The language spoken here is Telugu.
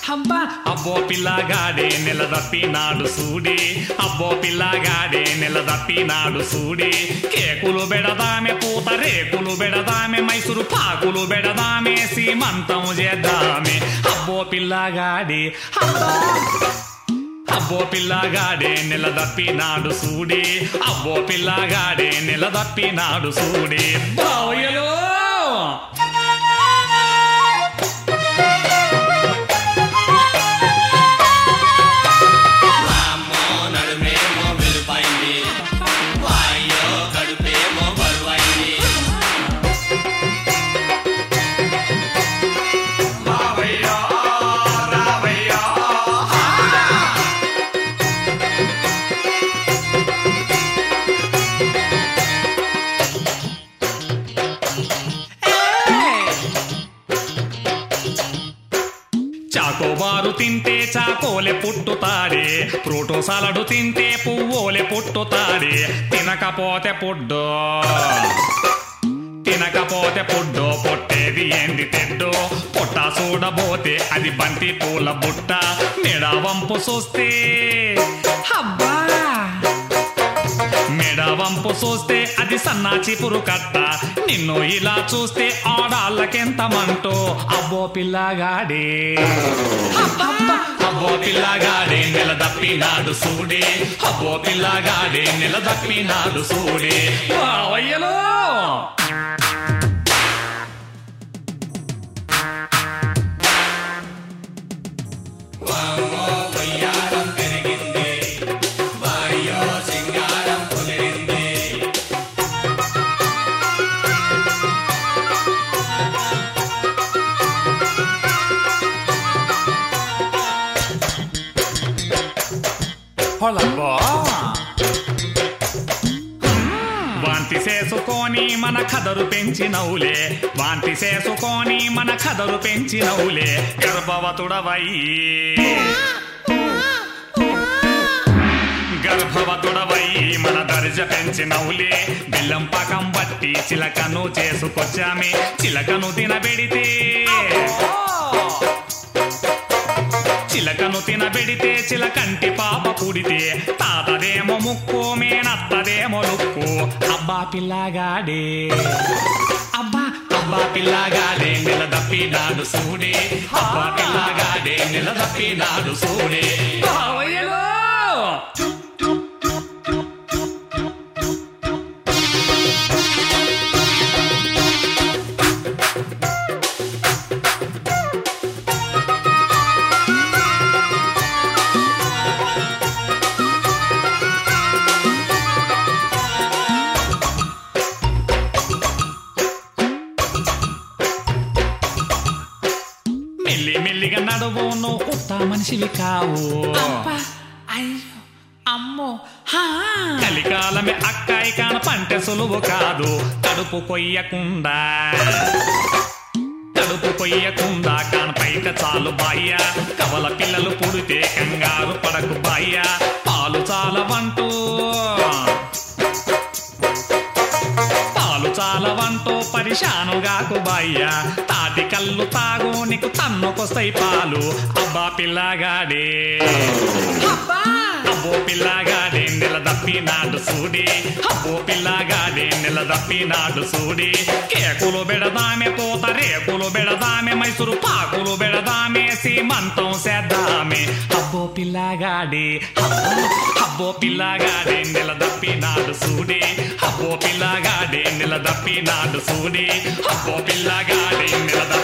అబ్బా అబ్బో పిల్లగాడే నిలదప్పినాడు సూడే అబ్బో పిల్లగాడే నిలదప్పినాడు సూడే కేకులు బెడదామె పూత రేకులు బెడదామె మైసూరు పాకులు బెడదామె సీమంతం చేద్దామె అబ్బో పిల్లగాడే అబ్బా అబ్బో పిల్లగాడే నిలదప్పినాడు సూడే అబ్బో పిల్లగాడే నిలదప్పినాడు సూడే బావయ్యలో వామ్మో నడుమేమో వెలుపైంది వాయ్యో కడుపేమో బరువైంది రావయ్యా రావయ్యా చాకోబారు తింటే చాకోలే పుట్టుతాడే ఫ్రూటో సలడు తింటే పువ్వులే పుట్టుతాడే తినకపోతే పుడ్డు తినకపోతే పుడ్డు పొట్టేది ఏంది తెడ్డు పొట్ట చూడబోతే అది బంతి పూల బుట్ట మెడ వంపు చూస్తే అబ్బా మెడ వంపు చూస్తే అది సన్నాచి పురుకట్ట నిన్ను ఇలా చూస్తే ఆడాళ్ళకెంత మంటో అబ్బో పిల్లగాడే అబ్బా అబ్బో పిల్లగాడే నిలదప్పినాడు సూడే అబ్బో పిల్లగాడే నిలదప్పినాడు సూడే వావయ్యలో వామ్మో వయ్యారం పెరిగింది వాయ్యో సింగారం కుదిరింది పొలబ్బో వాంతి చేసుకొని మన కదరు పెంచినవులే వాంతి చేసుకొని మన కదరు పెంచినవులే గర్భవతుడవై గర్భవతుడవై మన దర్జ పెంచినవులే బెల్లం పాకం బట్టి చిలకను చేసుకొచ్చామే చిలకను తినబెడితే చిలకను తినబెడితే చిలకంటి పాప పుడితే తాతదేమో ముక్కు మేనత్తదేమో లుక్కు అబ్బా పిల్లగాడే అబ్బా అబ్బా పిల్లగాడే నిలదప్పినాడు సూడే అబ్బా పిల్లగాడే నిలదప్పినాడు సూడే బావయ్యలో మెల్లి మెల్లిగా నడువు నువ్వు ఉత్త మనిషివి కావు అబ్బా అయ్యో అమ్మో హా కలికాలమే అక్కాయి కాన పంటె సులువు కాదు కడుపు కొయ్యకుండా కడుపు కొయ్యకుండా కానపైట చాలు బాయ్య కవల పిల్లలు పుడితే కంగారు పడకు బాయ్య పాలు చాలవంటూ పాలు చాలవంటూ పరిశానుగాకు బాయ్య తాటి కళ్ళు తాగు నీకు తన్నుకొస్తాయి పాలు అబ్బా పిల్లగాడే అబ్బా అబ్బో పిల్లగాడే నిలదప్పినాడు సూడి అబ్బో పిల్లగాడే నిలదప్పినాడు సూడి కేకులు బెడదామె పోత రేకులు బెడదామె మైసూరు పాకులు బెడదామె సీమంతం చేద్దామె అబ్బో పిల్లగాడే అబ్బో అబ్బో పిల్లగాడే నిలదప్పినాడు సూడి అబ్బో పిల్లగాడే నిలదప్పినాడు సూడి అబ్బో పిల్లగాడే నిలదప్పినాడు